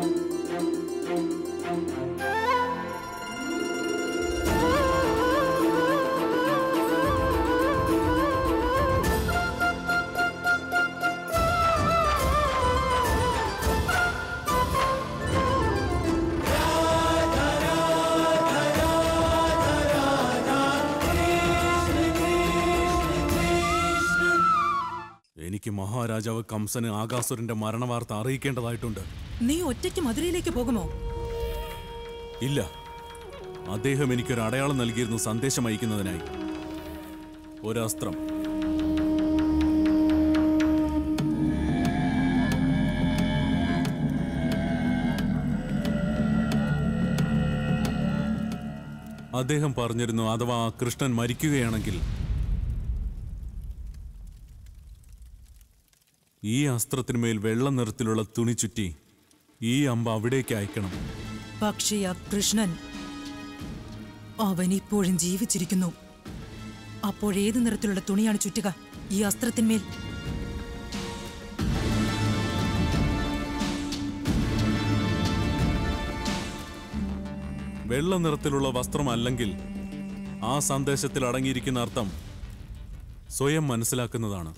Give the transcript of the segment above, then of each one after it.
എനിക്ക് മഹാരാജാവ് കംസന് ആകാസുരന്റെ മരണവാർത്ത അറിയിക്കേണ്ടതായിട്ടുണ്ട് നീ ഒറ്റയ്ക്ക് മധുരയിലേക്ക് പോകുമോ ഇല്ല അദ്ദേഹം എനിക്കൊരു അടയാളം നൽകിയിരുന്നു സന്ദേശം അയക്കുന്നതിനായി ഒരസ്ത്രം അദ്ദേഹം പറഞ്ഞിരുന്നു അഥവാ ആ കൃഷ്ണൻ മരിക്കുകയാണെങ്കിൽ ഈ അസ്ത്രത്തിന്മേൽ വെള്ള നിറത്തിലുള്ള തുണി ചുറ്റി ഈ അമ്പ അവിടേക്ക് അയക്കണം പക്ഷേ ആ കൃഷ്ണൻ അവൻ ഇപ്പോഴും ജീവിച്ചിരിക്കുന്നു അപ്പോഴേത് നിറത്തിലുള്ള തുണിയാണ് ചുറ്റുക ഈ അസ്ത്രത്തിന്മേൽ വെള്ള നിറത്തിലുള്ള വസ്ത്രമല്ലെങ്കിൽ ആ സന്ദേശത്തിൽ അടങ്ങിയിരിക്കുന്ന അർത്ഥം സ്വയം മനസ്സിലാക്കുന്നതാണ്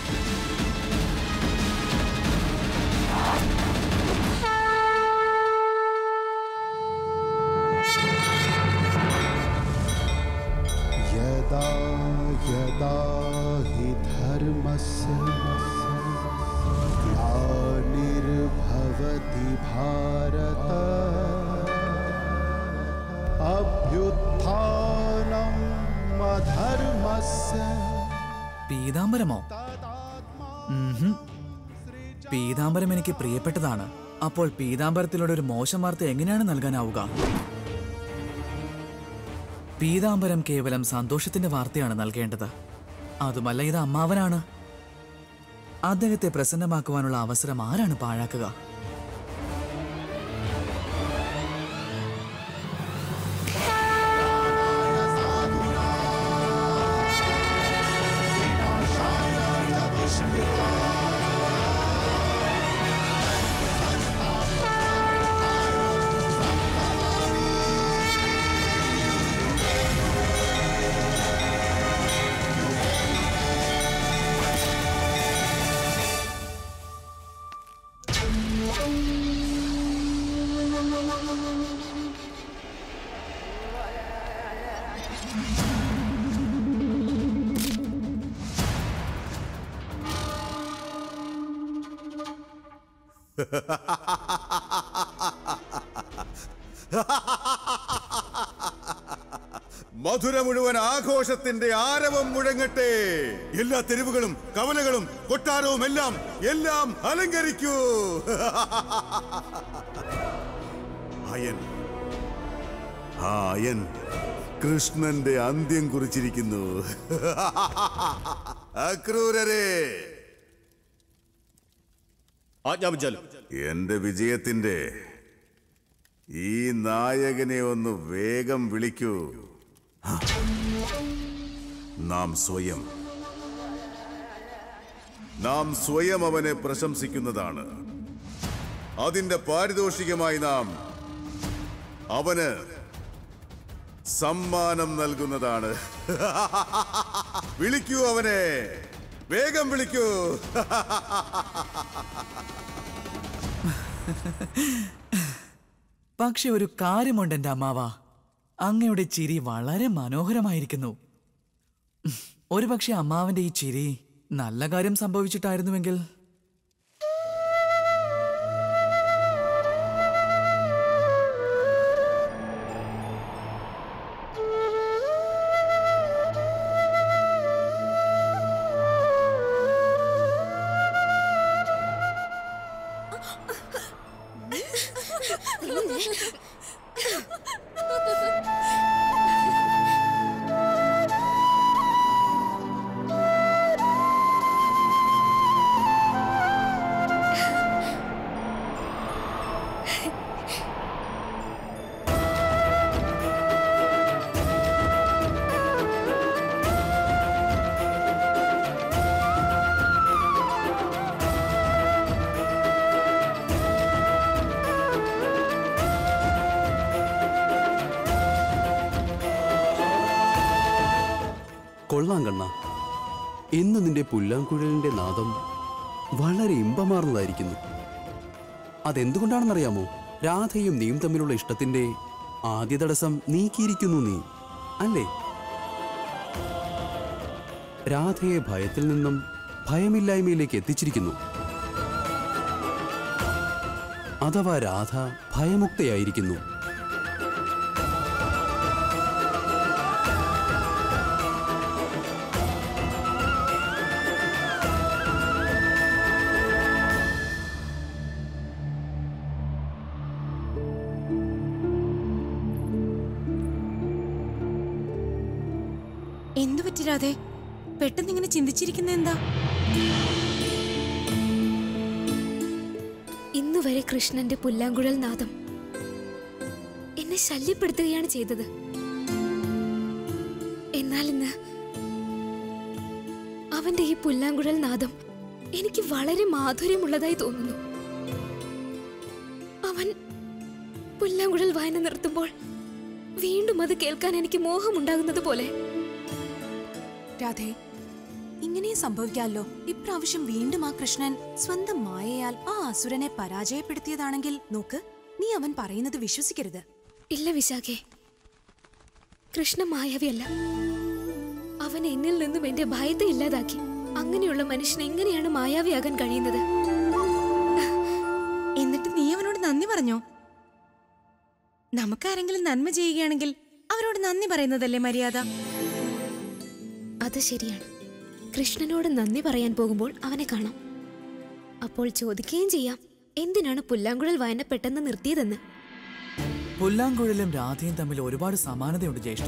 यदा यदा हि धर्मस्य ग्लानिर्भवति भारत अभ्युत्थानम् अधर्मस्य പീതാംബരമോ ഉംഹും. പീതാംബരം എനിക്ക് പ്രിയപ്പെട്ടതാണ് അപ്പോൾ പീതാംബരത്തിലൂടെ ഒരു മോശം വാർത്ത എങ്ങനെയാണ് നൽകാനാവുക പീതാംബരം കേവലം സന്തോഷത്തിന്റെ വാർത്തയാണ് നൽകേണ്ടത് അതുമല്ല ഇത് അമ്മാവനാണ് അദ്ദേഹത്തെ പ്രസന്നമാക്കുവാനുള്ള അവസരം ആരാണ് പാഴാക്കുക മധുര മുഴുവൻ ആഘോഷത്തിന്റെ ആരവം മുഴങ്ങട്ടെ എല്ലാ തെരുവുകളും കവലകളും കൊട്ടാരവും എല്ലാം എല്ലാം അലങ്കരിക്കൂ അയൻ ആ അയൻ കൃഷ്ണന്റെ അന്ത്യം കുറിച്ചിരിക്കുന്നു അക്രൂരരെ ആജ്ഞാപിച്ചാലും എന്റെ വിജയത്തിന്റെ ഈ നായകനെ ഒന്ന് വേഗം വിളിക്കൂ ഹ. നാം സ്വയം നാം സ്വയം അവനെ പ്രശംസിക്കുന്നതാണ് അതിന്റെ പാരിതോഷികമായി നാം അവന് സമ്മാനം നൽകുന്നതാണ് വിളിക്കൂ അവനെ വേഗം വിളിക്കൂ പക്ഷെ ഒരു കാര്യമുണ്ട് എൻ്റെ അമ്മാവ അങ്ങയുടെ ചിരി വളരെ മനോഹരമായിരിക്കുന്നു ഒരുപക്ഷെ അമ്മാവന്റെ ഈ ചിരി നല്ല കാര്യം സംഭവിച്ചിട്ടായിരുന്നുവെങ്കിൽ ഇന്ന് നിന്റെ പുല്ലാങ്കുഴലിന്റെ നാദം വളരെ ഇമ്പമാർന്നതായിരിക്കുന്നു അതെന്തുകൊണ്ടാണെന്നറിയാമോ രാധയും നീയും തമ്മിലുള്ള ഇഷ്ടത്തിന്റെ ആദ്യ തടസ്സം നീക്കിയിരിക്കുന്നു നീ അല്ലേ രാധയെ ഭയത്തിൽ നിന്നും ഭയമില്ലായ്മയിലേക്ക് എത്തിച്ചിരിക്കുന്നു അഥവാ രാധ ഭയമുക്തയായിരിക്കുന്നു എന്തു പറ്റി രാധേ പെട്ടെന്ന് ഇങ്ങനെ ചിന്തിച്ചിരിക്കുന്ന എന്താ ഇന്നു വരെ കൃഷ്ണന്റെ പുല്ലാങ്കുഴൽ നാദം എന്നെ ശല്യപ്പെടുത്തുകയാണ് ചെയ്തത് എന്നാൽ ഇന്ന് അവന്റെ ഈ പുല്ലാങ്കുഴൽ നാദം എനിക്ക് വളരെ മാധുര്യമുള്ളതായി തോന്നുന്നു അവൻ പുല്ലാങ്കുഴൽ വായന നിർത്തുമ്പോൾ വീണ്ടും അത് കേൾക്കാൻ എനിക്ക് മോഹമുണ്ടാകുന്നത് പോലെ രാധേ ഇങ്ങനെയും സംഭവിക്കാമല്ലോ ഇപ്രാവശ്യം വീണ്ടും ആ കൃഷ്ണൻ സ്വന്തം മായയാൽ ആ അസുരനെ പരാജയപ്പെടുത്തിയതാണെങ്കിൽ നോക്ക് നീ അവൻ പറയുന്നത് വിശ്വസിക്കരുത് ഇല്ല വിശാഖേ കൃഷ്ണ മായാവിയല്ല അവൻ എന്നിൽ നിന്നും എന്റെ ഭയത്തെ ഇല്ലാതാക്കി അങ്ങനെയുള്ള മനുഷ്യൻ എങ്ങനെയാണ് മായാവിയാകാൻ കഴിയുന്നത് എന്നിട്ട് നീ അവനോട് നന്ദി പറഞ്ഞോ നമുക്കാരെങ്കിലും നന്മ ചെയ്യുകയാണെങ്കിൽ അവരോട് നന്ദി പറയുന്നതല്ലേ മര്യാദ അത് ശരിയാണ് കൃഷ്ണനോട് നന്ദി പറയാൻ പോകുമ്പോൾ അവനെ കാണാം അപ്പോൾ ചോദിക്കുകയും ചെയ്യാം എന്തിനാണ് പുല്ലാങ്കുഴൽ വായന പെട്ടെന്ന് നിർത്തിയതെന്ന് പുല്ലാങ്കുഴലും രാധയും തമ്മിൽ ഒരുപാട് സമാനതയുണ്ട് ജ്യേഷ്ഠ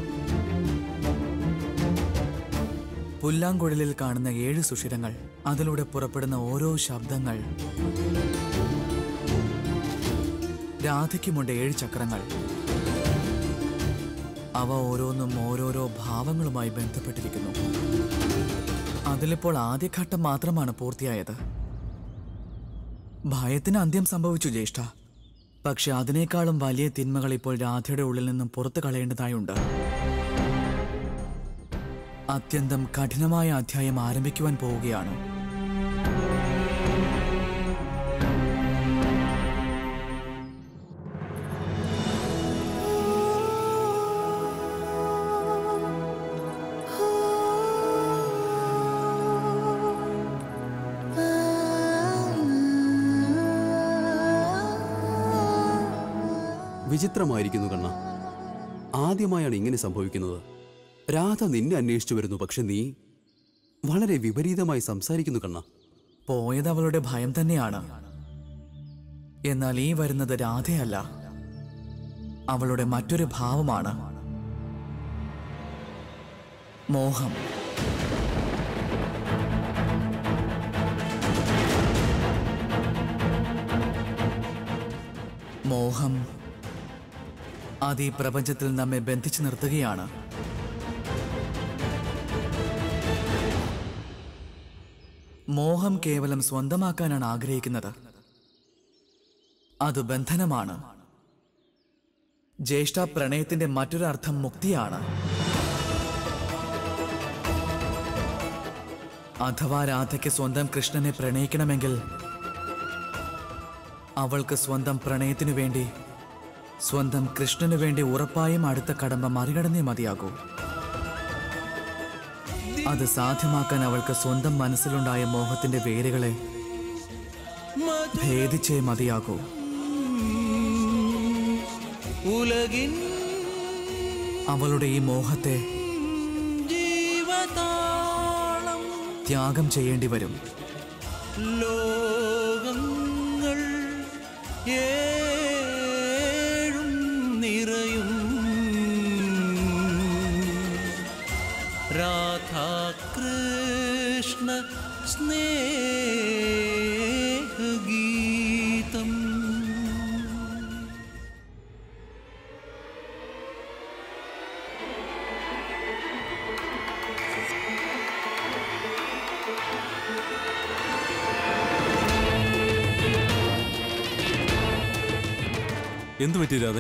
പുല്ലാങ്കുഴലിൽ കാണുന്ന ഏഴ് സുഷിരങ്ങൾ അതിലൂടെ പുറപ്പെടുന്ന ഓരോ ശബ്ദങ്ങൾ രാധയ്ക്കുമുണ്ട് ഏഴ് ചക്രങ്ങൾ അവ ഓരോന്നും ഓരോരോ ഭാവങ്ങളുമായി ബന്ധപ്പെട്ടിരിക്കുന്നു അതിലിപ്പോൾ ആദ്യഘട്ടം മാത്രമാണ് പൂർത്തിയായത് ഭയത്തിന് അന്ത്യം സംഭവിച്ചു ജ്യേഷ്ഠ പക്ഷെ അതിനേക്കാളും വലിയ തിന്മകൾ ഇപ്പോൾ രാധയുടെ ഉള്ളിൽ നിന്നും പുറത്തു കളയേണ്ടതായുണ്ട് അത്യന്തം കഠിനമായ അധ്യായം ആരംഭിക്കുവാൻ പോവുകയാണ് വിചിത്രമായിരിക്കുന്നു കണ്ണ ആദ്യമായാണ് ഇങ്ങനെ സംഭവിക്കുന്നത് രാധ നിന്നെ അന്വേഷിച്ചു വരുന്നു പക്ഷെ നീ വളരെ വിപരീതമായി സംസാരിക്കുന്നു കണ്ണ പോയത് അവളുടെ ഭയം തന്നെയാണ് എന്നാൽ ഈ വരുന്നത് രാധയല്ല അവളുടെ മറ്റൊരു ഭാവമാണ് മോഹം മോഹം അത് ഈ പ്രപഞ്ചത്തിൽ നമ്മെ ബന്ധിച്ചു നിർത്തുകയാണ് മോഹം കേവലം സ്വന്തമാക്കാനാണ് ആഗ്രഹിക്കുന്നത് അത് ബന്ധനമാണ് ജ്യേഷ്ഠ പ്രണയത്തിന്റെ മറ്റൊരു അർത്ഥം മുക്തിയാണ് അഥവാ രാധയ്ക്ക് സ്വന്തം കൃഷ്ണനെ പ്രണയിക്കണമെങ്കിൽ അവൾക്ക് സ്വന്തം പ്രണയത്തിനു വേണ്ടി സ്വന്തം കൃഷ്ണനു വേണ്ടി ഉറപ്പായും അടുത്ത കടമ്പ മറികടന്നേ മതിയാകൂ അത് സാധ്യമാക്കാൻ അവൾക്ക് സ്വന്തം മനസ്സിലുണ്ടായ മോഹത്തിന്റെ വേരുകളെ ഭേദിച്ചേ മതിയാകൂ ഉലകിൻ അവളുടെ ഈ മോഹത്തെ ജീവതാളം ത്യാഗം ചെയ്യേണ്ടി വരും ലോകങ്ങൾ ഏഴും നിറയും രാധാകൃഷ്ണ സ്നേഹഗീതം എന്തു പറ്റി രാധേ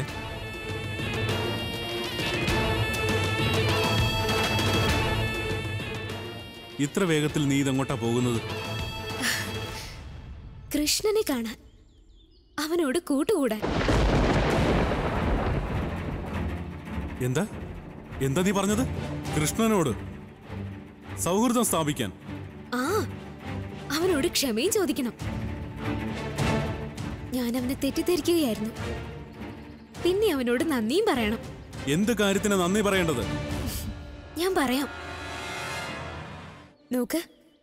ഇത്ര വേഗത്തിൽ നീ ഇതെങ്ങോട്ടാ പോകുന്നത് കൃഷ്ണനെ കാണാൻ അവനോട് കൂട്ടുകൂടാൻ എന്താ എന്താ നീ പറഞ്ഞത് കൃഷ്ണനോട് സൗഹൃദം സ്ഥാപിക്കാൻ ആ അവനോട് ക്ഷമയും ചോദിക്കണം ഞാൻ അവനെ തെറ്റിദ്ധരിക്കുകയായിരുന്നു പിന്നെ അവനോട് നന്ദിയും പറയണം എന്ത് കാര്യത്തിന് നന്ദി പറയേണ്ടത് ഞാൻ പറയാം നോക്ക്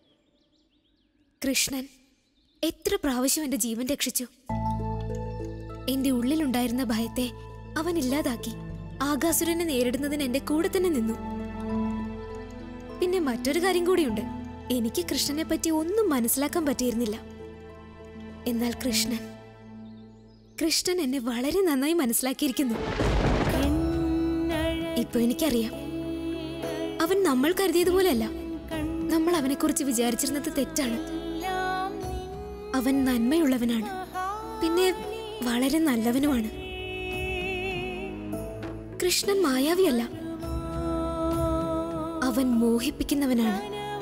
കൃഷ്ണൻ എത്ര പ്രാവശ്യം എന്റെ ജീവൻ രക്ഷിച്ചു എന്റെ ഉള്ളിലുണ്ടായിരുന്ന ഭയത്തെ അവൻ ഇല്ലാതാക്കി ആകാസുരനെ നേരിടുന്നതിന് എന്റെ കൂടെ തന്നെ നിന്നു പിന്നെ മറ്റൊരു കാര്യം കൂടിയുണ്ട് എനിക്ക് കൃഷ്ണനെ പറ്റി ഒന്നും മനസ്സിലാക്കാൻ പറ്റിയിരുന്നില്ല എന്നാൽ കൃഷ്ണൻ കൃഷ്ണൻ എന്നെ വളരെ നന്നായി മനസ്സിലാക്കിയിരിക്കുന്നു ഇപ്പൊ എനിക്കറിയാം അവൻ നമ്മൾ കരുതിയതുപോലെയല്ല നമ്മൾ അവനെക്കുറിച്ച് വിചാരിച്ചിരുന്നത് തെറ്റാണ് അവൻ നന്മയുള്ളവനാണ് പിന്നെ വളരെ നല്ലവനുമാണ് കൃഷ്ണൻ മായാവിയല്ല അവൻ മോഹിപ്പിക്കുന്നവനാണ്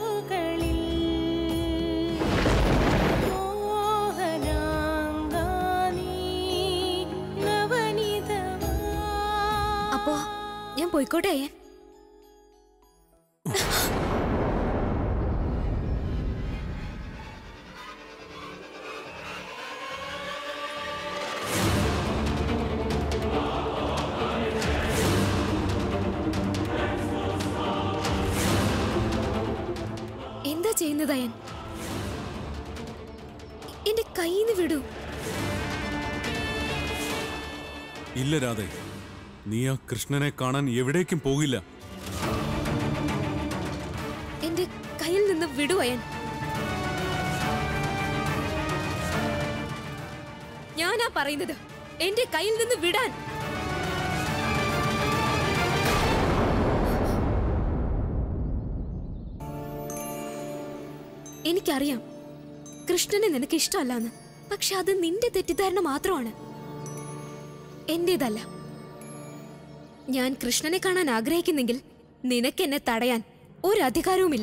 അപ്പോ ഞാൻ പോയിക്കോട്ടെ അയ്യൻ എന്താ ചെയ്യുന്നത് അയൻ എന്റെ കയ്യിന്ന് വിടൂ ഇല്ല രാധേ നീ ആ കൃഷ്ണനെ കാണാൻ എവിടേക്കും പോകില്ല എന്റെ കയ്യിൽ നിന്ന് വിടൂ അയൻ ഞാനാ പറയുന്നത് എന്റെ കയ്യിൽ നിന്ന് വിടാൻ എനിക്കറിയാം കൃഷ്ണനെ നിനക്ക് ഇഷ്ടമല്ലാന്ന് പക്ഷെ അത് നിന്റെ തെറ്റിദ്ധാരണ മാത്രമാണ് എന്റേതല്ല ഞാൻ കൃഷ്ണനെ കാണാൻ ആഗ്രഹിക്കുന്നെങ്കിൽ നിനക്കെന്നെ തടയാൻ ഒരു അധികാരവുമില്ല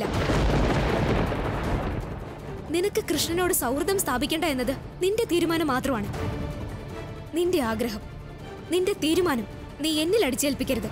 നിനക്ക് കൃഷ്ണനോട് സൗഹൃദം സ്ഥാപിക്കേണ്ട എന്നത് നിന്റെ തീരുമാനം മാത്രമാണ് നിന്റെ ആഗ്രഹം നിന്റെ തീരുമാനം നീ എന്നിൽ അടിച്ചേൽപ്പിക്കരുത്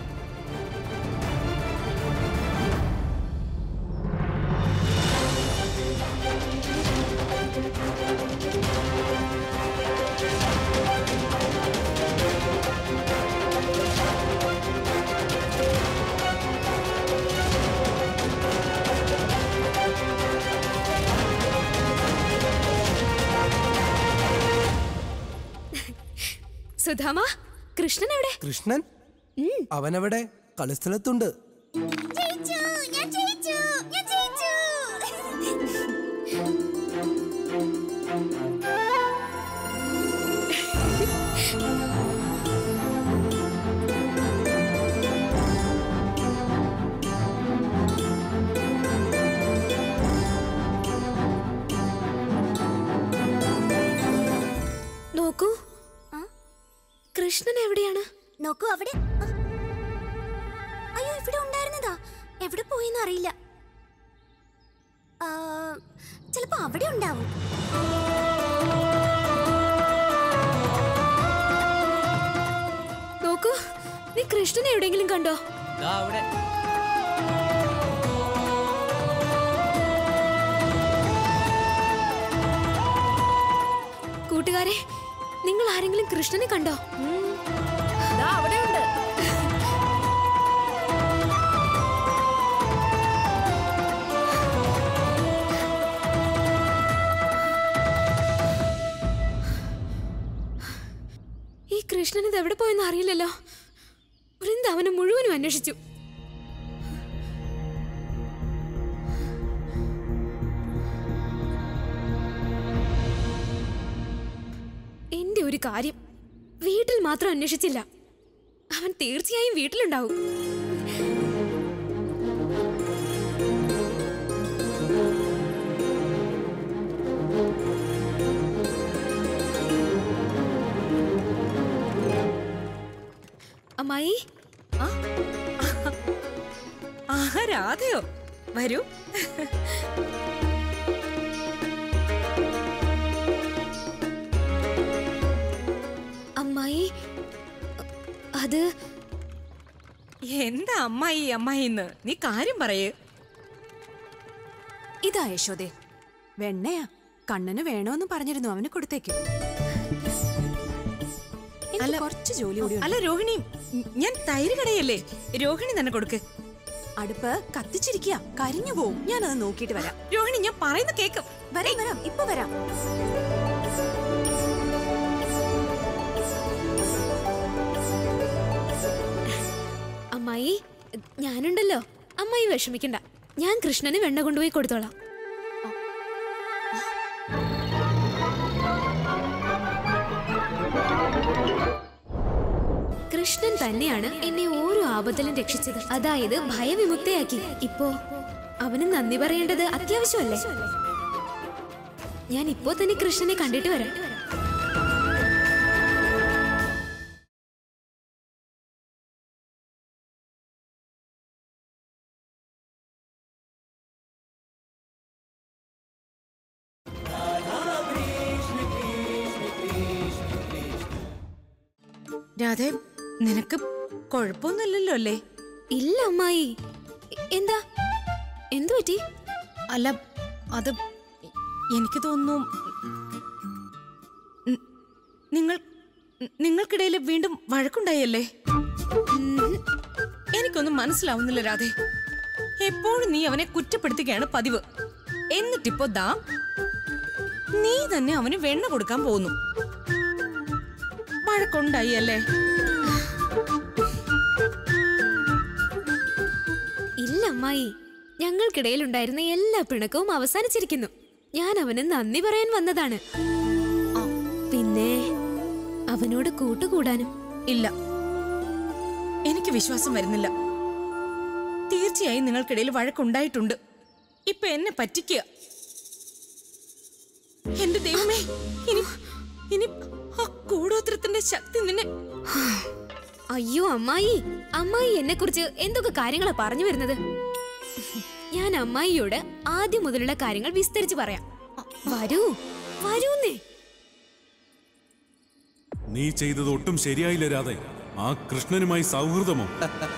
സുധാമ കൃഷ്ണൻ എവിടെ കൃഷ്ണൻ അവനവിടെ കളിസ്ഥലത്തുണ്ട് നോക്കൂ കൃഷ്ണൻ എവിടെയാണ് നോക്കൂ അവിടെ ആ. അയ്യോ ഇവിടെ ഉണ്ടായിരുന്നതാ എവിടെ പോയെന്ന് അറിയില്ല ആ, ചിലപ്പോ അവിടെ ഉണ്ടാവും നോക്കൂ നീ കൃഷ്ണനെ എവിടെയെങ്കിലും കണ്ടോ അവിടെ കൂട്ടുകാരെ നിങ്ങൾ ആരെങ്കിലും കൃഷ്ണനെ കണ്ടോ അവിടെയുണ്ട് ഈ കൃഷ്ണൻ ഇത് എവിടെ പോയെന്ന് അറിയില്ലല്ലോ വൃന്ദാവനം മുഴുവനും അന്വേഷിച്ചു എന്റെ ഒരു കാര്യം വീട്ടിൽ മാത്രം അന്വേഷിച്ചില്ല അവൻ തീർച്ചയായും വീട്ടിലുണ്ടാവും അമ്മായി ആ രാധയോ വരൂ അമ്മായി അത് എന്താ അമ്മായി അമ്മായിന്ന് നീ കാര്യം പറയേ ഇതാ യശോദേ വെണ്ണയാ കണ്ണന് വേണോന്ന് പറഞ്ഞിരുന്നു അവന് കൊടുത്തേക്ക് എനിക്ക് കുറച്ച് ജോലി കൂടി അല്ല രോഹിണി ഉം, ഞാൻ തൈര് കടയല്ലേ രോഹിണി തന്നെ കൊടുക്ക് അടുപ്പ് കത്തിച്ചിരിക്കുക കരിഞ്ഞു പോവും ഞാനത് നോക്കിയിട്ട് വരാം രോഹിണി ഞാൻ പറയുന്ന കേക്കും വരാം വരാം ഇപ്പൊ വരാം അമ്മായി ഞാനുണ്ടല്ലോ അമ്മായി വിഷമിക്കണ്ട ഞാൻ കൃഷ്ണന് വെണ്ണ കൊണ്ടുപോയി കൊടുത്തോളാം കൃഷ്ണൻ തന്നെയാണ് എന്നെ ഓരോ ആപത്തിലും രക്ഷിച്ചത് അതായത് ഭയവിമുക്തയാക്കി ഇപ്പോ അവന് നന്ദി പറയേണ്ടത് അത്യാവശ്യമല്ലേ ഞാൻ ഇപ്പോ തന്നെ കൃഷ്ണനെ കണ്ടിട്ട് വരാം രാധേ നിനക്ക് കുഴപ്പമൊന്നുമില്ലല്ലോ അല്ലേ ഇല്ല അമ്മായി എ- എന്താ എന്തു പറ്റി അല്ല അത് എനിക്ക് തോന്നുന്നു ന- നിങ്ങൾ നിങ്ങൾക്കിടയിൽ വീണ്ടും വഴക്കുണ്ടായല്ലേ എനിക്കൊന്നും മനസ്സിലാവുന്നില്ല രാധേ എപ്പോഴും നീ അവനെ കുറ്റപ്പെടുത്തുകയാണ് പതിവ് എന്നിട്ടിപ്പോ ദാ നീ തന്നെ അവന് വെണ്ണ കൊടുക്കാൻ പോകുന്നു വഴക്കുണ്ടായി അല്ലേ ഇല്ല അമ്മായി ഞങ്ങൾക്കിടയിൽ ഉണ്ടായിരുന്ന എല്ലാ പിണക്കവും അവസാനിച്ചിരിക്കുന്നു ഞാൻ അവന് നന്ദി പറയാൻ വന്നതാണ് ആ, പിന്നെ അവനോട് കൂട്ടുകൂടാനും ഇല്ല എനിക്ക് വിശ്വാസം വരുന്നില്ല തീർച്ചയായും നിങ്ങൾക്കിടയിൽ വഴക്കുണ്ടായിട്ടുണ്ട് ഇപ്പൊ എന്നെ പറ്റിക്കുക എന്റെ ദൈവമേ ഇനി ഇനി ആ കൂടോത്രത്തിന്റെ ശക്തി നിന്നെ അയ്യോ അമ്മായി അമ്മായി എന്നെ കുറിച്ച് എന്തൊക്കെ കാര്യങ്ങളാ പറഞ്ഞു വരുന്നത് ഞാൻ അമ്മായിയോട് ആദ്യം മുതലുള്ള കാര്യങ്ങൾ വിസ്തരിച്ച് പറയാം വരൂ വരൂന്നേ നീ ചെയ്തത് ഒട്ടും ശരിയായില്ല രാധേ ആ കൃഷ്ണനുമായി സൗഹൃദമോ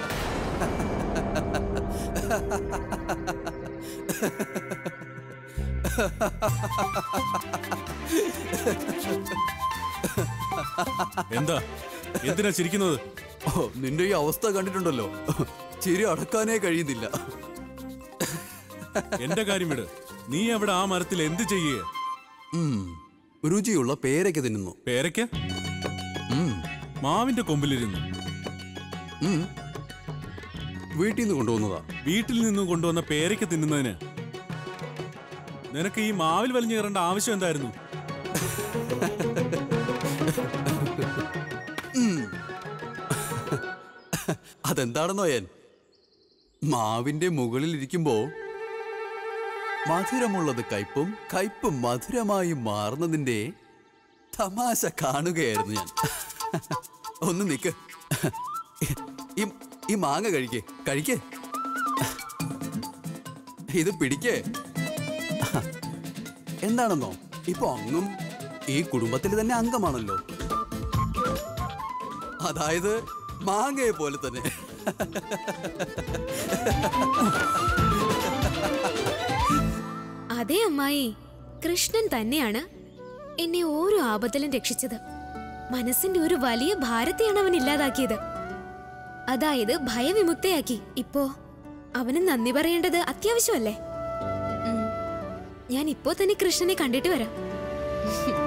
എന്താ എന്തിനാ ചിരിക്കുന്നത് ഓ നിന്റെ ഈ അവസ്ഥ കണ്ടിട്ടുണ്ടല്ലോ ചിരി അടക്കാനേ കഴിയുന്നില്ല എന്റെ കാര്യം വിട് നീ അവിടെ ആ മരത്തിൽ എന്ത് ചെയ്യേ ഉം, രുചിയുള്ള പേരയ്ക്ക തിന്നുന്നു പേരയ്ക്ക ഉം, മാവിന്റെ കൊമ്പിലിരുന്നു ഉം. വീട്ടിൽ നിന്ന് കൊണ്ടുവന്നതാ വീട്ടിൽ നിന്ന് കൊണ്ടുവന്ന പേരയ്ക്ക തിന്നുന്നതിന് നിനക്ക് ഈ മാവിൽ വലിഞ്ഞു കയറേണ്ട ആവശ്യം എന്തായിരുന്നു ഉം. അതെന്താണെന്നോ ഞാൻ മാവിന്റെ മുകളിൽ ഇരിക്കുമ്പോ മധുരമുള്ളത് കയ്പും കയ്പ് മധുരമായി മാറുന്നതിന്റെ തമാശ കാണുകയായിരുന്നു ഞാൻ ഒന്ന് നിക്ക് ഈ ഈ മാങ്ങ കഴിക്കേ കഴിക്കേ ഇത് പിടിക്കേ എന്താണെന്നോ ഇപ്പൊ അങ്ങും ഈ കുടുംബത്തിൽ തന്നെ അംഗമാണല്ലോ അതായത് മാങ്ങയെ പോലെ തന്നെ അതെ അമ്മായി കൃഷ്ണൻ തന്നെയാണ് എന്നെ ഓരോ ആപത്തിലും രക്ഷിച്ചത് മനസ്സിന്റെ ഒരു വലിയ ഭാരത്തെയാണ് അവൻ ഇല്ലാതാക്കിയത് അതായത് ഭയവിമുക്തയാക്കി ഇപ്പോ അവന് നന്ദി പറയേണ്ടത് അത്യാവശ്യമല്ലേ ഉം. ഞാൻ ഇപ്പോ തന്നെ കൃഷ്ണനെ കണ്ടിട്ട് വരാം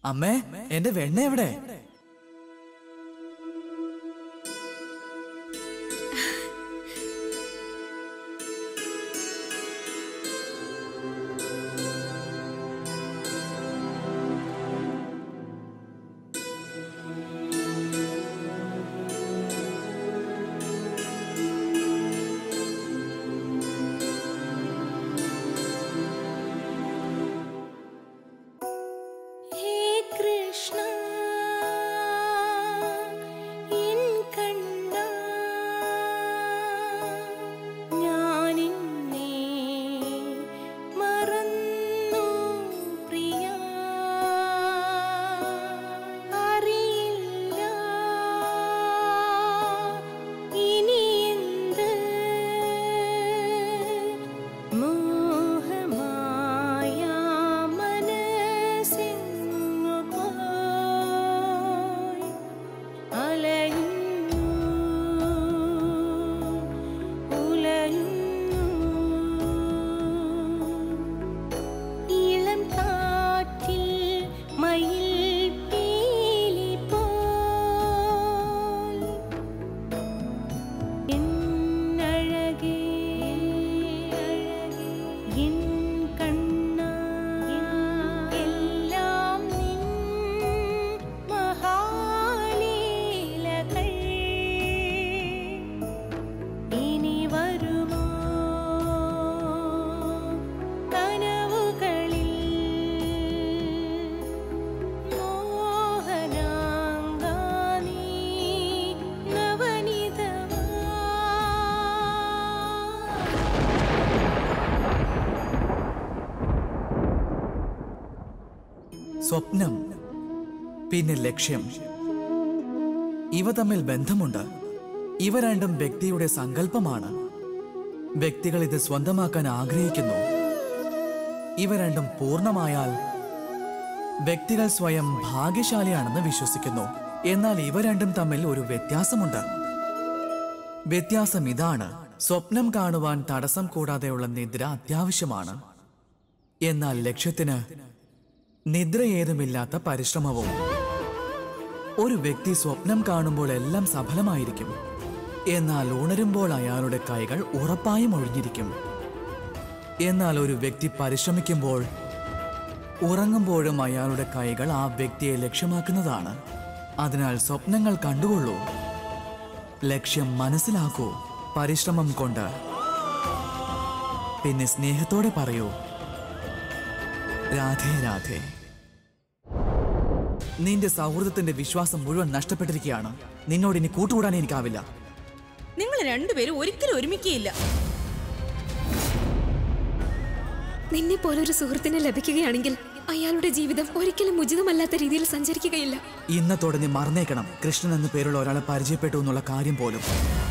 അമ്മേ എന്റെ വെണ്ണ എവിടെ ഹേ കൃഷ്ണ എൻ കണ്ണ ഞാനിന്നെ മറന്നു പ്രിയ അറിയില്ല ഇനി എന്ത് മോഹമായ മനസ്സിങ്ങു പോയി അലയുന്നു ഉലയുന്നു ഇളം കാറ്റിൽ മയിൽ പീലി പോൽ എന്നഴകേ എൻ കണ്ണ എല്ലാം നിൻ മഹാലീലകൾ ഇനി വരുമോ കനവുകളിൽ മോഹനാങ്കാനീ നവനിതമാ സ്വപ്നം പിന്നെ ലക്ഷ്യം ഇവ തമ്മിൽ ബന്ധമുണ്ട് ഇവ രണ്ടും വ്യക്തിയുടെ സങ്കല്പമാണ് വ്യക്തികൾ ഇത് സ്വന്തമാക്കാൻ ആഗ്രഹിക്കുന്നു ഇവ രണ്ടും പൂർണ്ണമായാൽ വ്യക്തികൾ സ്വയം ഭാഗ്യശാലിയാണെന്ന് വിശ്വസിക്കുന്നു എന്നാൽ ഇവ രണ്ടും തമ്മിൽ ഒരു വ്യത്യാസമുണ്ട് വ്യത്യാസം ഇതാണ് സ്വപ്നം കാണുവാൻ തടസ്സം കൂടാതെയുള്ള നിദ്ര അത്യാവശ്യമാണ് എന്നാൽ ലക്ഷ്യത്തിന് നിദ്രയേതുമില്ലാത്ത പരിശ്രമവും ഒരു വ്യക്തി സ്വപ്നം കാണുമ്പോൾ എല്ലാം സഫലമായിരിക്കും എന്നാൽ ഉണരുമ്പോൾ അയാളുടെ കൈകൾ ഉറപ്പായും ഒഴിഞ്ഞിരിക്കും എന്നാൽ ഒരു വ്യക്തി പരിശ്രമിക്കുമ്പോൾ ഉറങ്ങുമ്പോഴും അയാളുടെ കൈകൾ ആ വ്യക്തിയെ ലക്ഷ്യമാക്കുന്നതാണ് അതിനാൽ സ്വപ്നങ്ങൾ കണ്ടുകൊള്ളൂ ലക്ഷ്യം മനസ്സിലാക്കൂ പരിശ്രമം കൊണ്ട് പിന്നെ സ്നേഹത്തോടെ പറയൂ രാധേ രാധേ നിന്റെ സൗഹൃദത്തിന്റെ വിശ്വാസം മുഴുവൻ നഷ്ടപ്പെട്ടിരിക്കുകയാണ് നിന്നോട് ഇനി കൂട്ടുകൂടാൻ എനിക്കാവില്ല നിങ്ങൾ രണ്ടുപേരും ഒരിക്കലും ഒരുമിക്കുകയില്ല നിന്നെ പോലൊരു സുഹൃത്തിനെ ലഭിക്കുകയാണെങ്കിൽ അയാളുടെ ജീവിതം ഒരിക്കലും ഉചിതമല്ലാത്ത രീതിയിൽ സഞ്ചരിക്കുകയില്ല ഇന്നത്തോടെ നീ മറന്നേക്കണം കൃഷ്ണൻ എന്ന പേരുള്ള ഒരാളെ പരിചയപ്പെട്ടു എന്നുള്ള കാര്യം പോലും